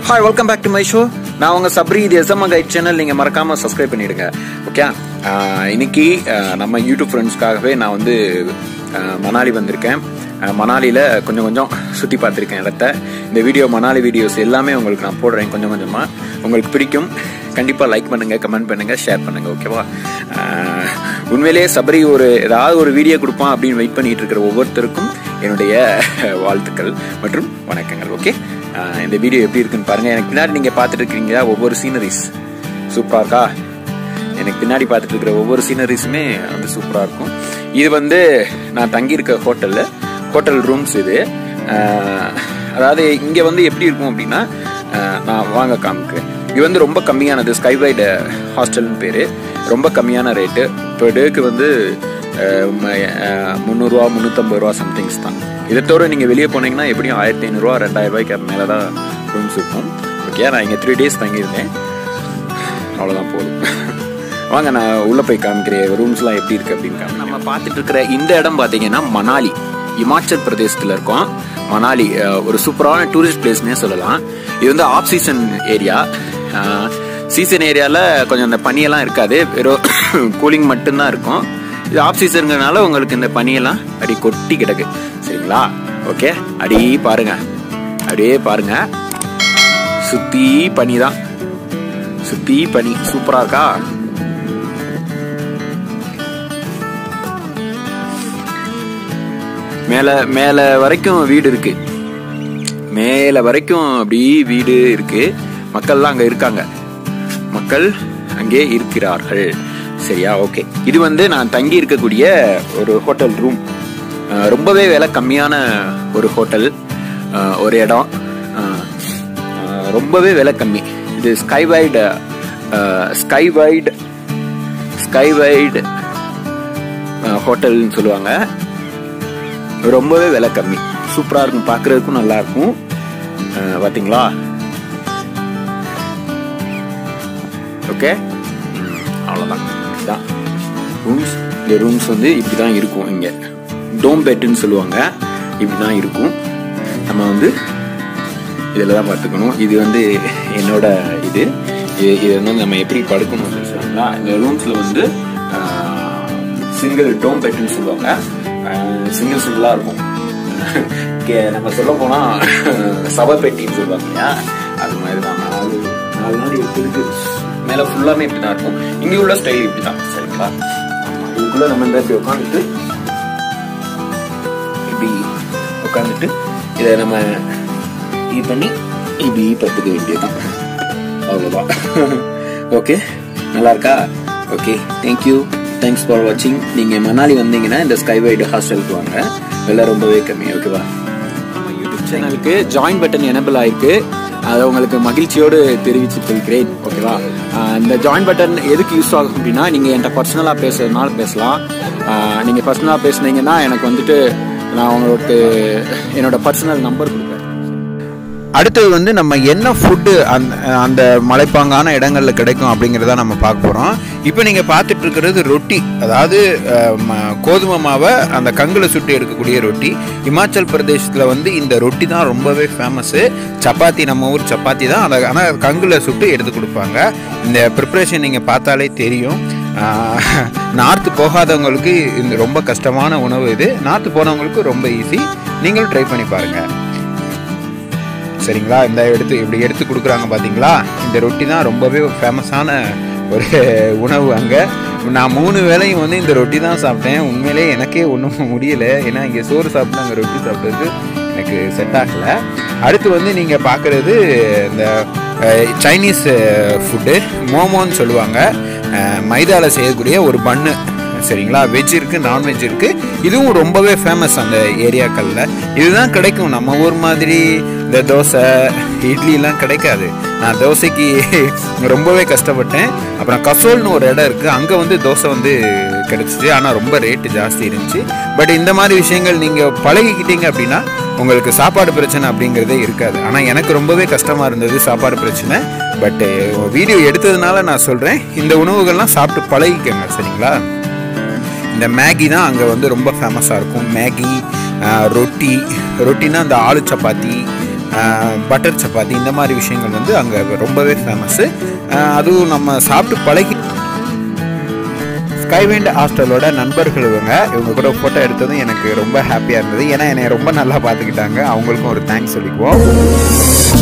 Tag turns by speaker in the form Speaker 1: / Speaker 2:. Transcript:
Speaker 1: hi welcome back to my show நான் உங்க சப்ரி இது எஸ்எம் கைட் சேனல் நீங்க மறக்காம சப்ஸ்கிரைப் பண்ணிடுங்க ஓகே இன்னைக்கு ஆஹ், நம்ம யூடியூப் ஃப்ரெண்ட்ஸ்க்காகவே நான் வந்து ஆஹ், மணாலி வந்திருக்கேன் ஆஹ், மணாலியில கொஞ்சம் கொஞ்சம் சுத்தி பார்த்துருக்கேன் இடத்த இந்த வீடியோ மணாலி வீடியோஸ் எல்லாமே உங்களுக்கு நான் போடுறேன் கொஞ்சம் கொஞ்சமா உங்களுக்கு பிடிக்கும் கண்டிப்பா லைக் பண்ணுங்க கமெண்ட் பண்ணுங்க ஷேர் பண்ணுங்க ஓகேவா ஆஹ், உண்மையிலேயே சபரி ஒரு ஏதாவது ஒரு வீடியோ கொடுப்பான் அப்படின்னு வெயிட் பண்ணிட்டு இருக்கிற ஒவ்வொருத்தருக்கும் என்னுடைய வாழ்த்துக்கள் மற்றும் வணக்கங்கள் ஓகே ஆஹ் இந்த வீடியோ எப்படி இருக்குன்னு பாருங்க எனக்கு பின்னாடி நீங்க பார்த்துட்டு இருக்கீங்க ஒவ்வொரு சீனரிஸ் சூப்பரா இருக்கா எனக்கு பின்னாடி பார்த்துட்டு இருக்கிற ஒவ்வொரு சீனரிஸுமே வந்து சூப்பரா இருக்கும் இது வந்து நான் தங்கியிருக்க ஹோட்டல்ல ஹோட்டல் ரூம்ஸ் இது ஆஹ் அதாவது இங்க வந்து எப்படி இருக்கும் அப்படின்னா ஆஹ் நான் வாங்க காமிக்கிறேன் இது வந்து ரொம்ப கம்மியானது ஸ்கைவைடு ஹாஸ்டல்னு பேரு ரொம்ப கம்மியான ரேட்டு per டேக்கு வந்து முந்நூறுரூவா முந்நூற்றம்பது ரூபா சம்திங்ஸ் தான் இதை தவிர நீங்கள் வெளியே போனீங்கன்னா எப்படியும் ஆயிரத்தி ஐநூறுரூவா ரெண்டாயிரம் ரூபாய்க்கு மேலே தான் ரூம்ஸ் இருக்கும் ஓகே நான் இங்கே த்ரீ டேஸ் தங்கியிருந்தேன் அவ்வளோதான் போதும் வாங்க நான் உள்ளே போய் காமிக்கிறேன் ரூம்ஸ்லாம் எப்படி இருக்கு அப்படின்னு காமி நம்ம பார்த்துட்டு இருக்கிற இந்த இடம் பார்த்தீங்கன்னா மணாலி இமாச்சல் பிரதேசத்தில் இருக்கோம் மணாலி அஹ், ஒரு சூப்பரான டூரிஸ்ட் பிளேஸ்னே சொல்லலாம் இது வந்து ஆஃப் சீசன் ஏரியா சீசன் ஏரியாவில் கொஞ்சம் அந்த பனியெல்லாம் இருக்காது வெறும் கூலிங் மட்டும்தான் இருக்கும் இது ஆஃப் சீசனுங்கிறனால உங்களுக்கு இந்த பனியெல்லாம் அடி கொட்டி கிடக்கு சரிங்களா ஓகே அடி பாருங்க அப்படியே பாருங்க சுத்தி பனி தான் சுத்தி பனி சூப்பரா இருக்கா மேல மேல வரைக்கும் வீடு இருக்கு மேல வரைக்கும் அப்படி வீடு இருக்கு மக்கள்லாம் அங்க இருக்காங்க மக்கள் அங்கே இருக்கிறார்கள் சரியா ஓகே இது வந்து நான் தங்கி இருக்கக்கூடிய ஒரு ஹோட்டல் ரூம் ரொம்பவே விலை கம்மியான ஒரு ஹோட்டல் அஹ், ஒரு இடம் அஹ், அஹ், ரொம்பவே விலை கம்மி இது ஸ்கைவைடு ஸ்கைவைடு ஸ்கைவைடு ஹோட்டல்னு சொல்லுவாங்க ரொம்பவே விலை கம்மி சூப்பரா இருக்கும் பார்க்கறதுக்கும் நல்லா இருக்கும் அஹ், பாத்தீங்களா ஓகே அவ்வளோதான் இதுதான் ரூம்ஸ் இந்த ரூம்ஸ் வந்து இப்படி தான் இருக்கும் இங்கே டோம் பெட்டுன்னு சொல்லுவாங்க இப்படி தான் இருக்கும் நம்ம வந்து இதில் தான் பார்த்துக்கணும் இது வந்து என்னோட இது இது இது வந்து நம்ம எப்படி படுக்கணும் சொல்லுவாங்களா இந்த ரூம்ஸில் வந்து சிங்கிள் டோம் பெட்டுன்னு சொல்லுவாங்க சிங்கிள் சிங்கிளாக இருக்கும் கே- நம்ம சொல்ல போனா சவ பெட்டின்னு சொல்லுவாங்க இல்லையா அது மாதிரி தான் நாலு நாலு நாள் இருக்கு இருக்கு மேல ஃபுல்லாமே இப்படி தான் இருக்கும் இங்க உள்ள ஸ்டைல் இப்படி தான் சரிங்களா ஆமா, இதுக்குள்ள நம்ம இந்த இப்படி உட்காந்துட்டு இப்படி உட்காந்துட்டு இதை நம்ம இது பண்ணி இப்படி பத்துக்க வேண்டியதுதான் அவ்வளோதான் ஓகே நல்லா இருக்கா ஓகே தேங்க்யூ தேங்க்ஸ் ஃபார் வாட்சிங் நீங்க மணாலி வந்தீங்கன்னா இந்த ஸ்கைவைடு ஹாஸ்டலுக்கு வாங்க விலை ரொம்பவே கம்மி ஓகேவா நம்ம யூடியூப் சேனலுக்கு ஜாயின் பட்டன் எனபிள் ஆயிருக்கு அதை உங்களுக்கு மகிழ்ச்சியோடு தெரிவித்து கொள்கிறேன் ஓகேவா ஆஹ் இந்த ஜாயின் பட்டன் எதுக்கு யூஸ் ஆகும் அப்படின்னா நீங்கள் என்கிட்ட பர்சனலாக பேசுறதுனால பேசலாம் ஆஹ் நீங்க பர்சனலாக பேசுனீங்கன்னா எனக்கு வந்துட்டு நான் உங்களுக்கு என்னோட பர்சனல் நம்பர் கொடுப்பேன்
Speaker 2: அடுத்தது வந்து நம்ம என்ன ஃபுட்டு அந்த அந்த மலைப்பாங்கான இடங்களில் கிடைக்கும் அப்படிங்கிறத நம்ம பார்க்க போகிறோம் இப்போ நீங்கள் பார்த்துட்டு இருக்கிறது ரொட்டி அதாவது அஹ், ம- கோதுமை மாவை அந்த கங்கில் சுட்டு எடுக்கக்கூடிய ரொட்டி இமாச்சல் பிரதேசத்தில் வந்து இந்த ரொட்டி தான் ரொம்பவே ஃபேமஸ்ஸு சப்பாத்தி நம்ம ஊர் சப்பாத்தி தான் அதை ஆனால் கங்கில் சுட்டு எடுத்து கொடுப்பாங்க இந்த ப்ரிப்ரேஷன் நீங்கள் பார்த்தாலே தெரியும் நார்த்து போகாதவங்களுக்கு இந்த ரொம்ப கஷ்டமான உணவு இது நார்த்து போனவங்களுக்கு ரொம்ப ஈஸி நீங்களும் ட்ரை பண்ணி பாருங்கள் சரிங்களா இந்த எடுத்து இப்படி எடுத்து கொடுக்குறாங்க பார்த்தீங்களா இந்த ரொட்டி தான் ரொம்பவே ஃபேமஸான ஒரு உணவு அங்கே நான் மூணு வேளையும் வந்து இந்த ரொட்டி தான் சாப்பிட்டேன் உண்மையிலே எனக்கே ஒன்றும் முடியல ஏன்னா இங்கே சோறு சாப்பிட்டு அங்கே ரொட்டி சாப்பிட்றது எனக்கு செட் ஆகலை அடுத்து வந்து நீங்கள் பார்க்குறது இந்த அஹ், சைனீஸ் ஃபுட்டு மோமோன்னு சொல்லுவாங்க மைதாவில் செய்யக்கூடிய ஒரு பன்னு சரிங்களா வெஜ் இருக்குது நான்வெஜ் இருக்குது இதுவும் ரொம்பவே ஃபேமஸ் அந்த ஏரியாக்களில் இதுதான் கிடைக்கும் நம்ம ஊர் மாதிரி இந்த தோசை இட்லிலாம் கிடைக்காது நான் தோசைக்கு ரொம்பவே கஷ்டப்பட்டேன் அப்புறம் கசோல்னு ஒரு இடம் இருக்குது அங்கே வந்து தோசை வந்து கிடச்சிச்சு ஆனால் ரொம்ப ரேட்டு ஜாஸ்தி இருந்துச்சு பட் இந்த மாதிரி விஷயங்கள் நீங்கள் பழகிக்கிட்டீங்க அப்படின்னா உங்களுக்கு சாப்பாடு பிரச்சனை அப்படிங்கிறதே இருக்காது ஆனால் எனக்கு ரொம்பவே கஷ்டமாக இருந்தது சாப்பாடு பிரச்சனை பட்டு வீடியோ எடுத்ததுனால நான் சொல்கிறேன் இந்த உணவுகள்லாம் சாப்பிட்டு பழகிக்கங்க சரிங்களா இந்த மேகி தான் அங்கே வந்து ரொம்ப ஃபேமஸாக இருக்கும் மேகி ஆஹ், ரொட்டி ரொட்டினா இந்த ஆலு சப்பாத்தி பட்டர் சப்பாத்தி இந்த மாதிரி விஷயங்கள் வந்து அங்கே ரொம்பவே ஃபேமஸ்ஸு அதுவும் நம்ம சாப்பிட்டு பழகி ஸ்கைவிண்ட் ஹாஸ்டலோட நண்பர்கள் இவங்க இவங்க கூட ஃபோட்டோ எடுத்ததும் எனக்கு ரொம்ப ஹாப்பியாக இருந்தது ஏன்னா என்னை ரொம்ப நல்லா பார்த்துக்கிட்டாங்க அவங்களுக்கும் ஒரு தேங்க்ஸ் சொல்லிக்குவோம்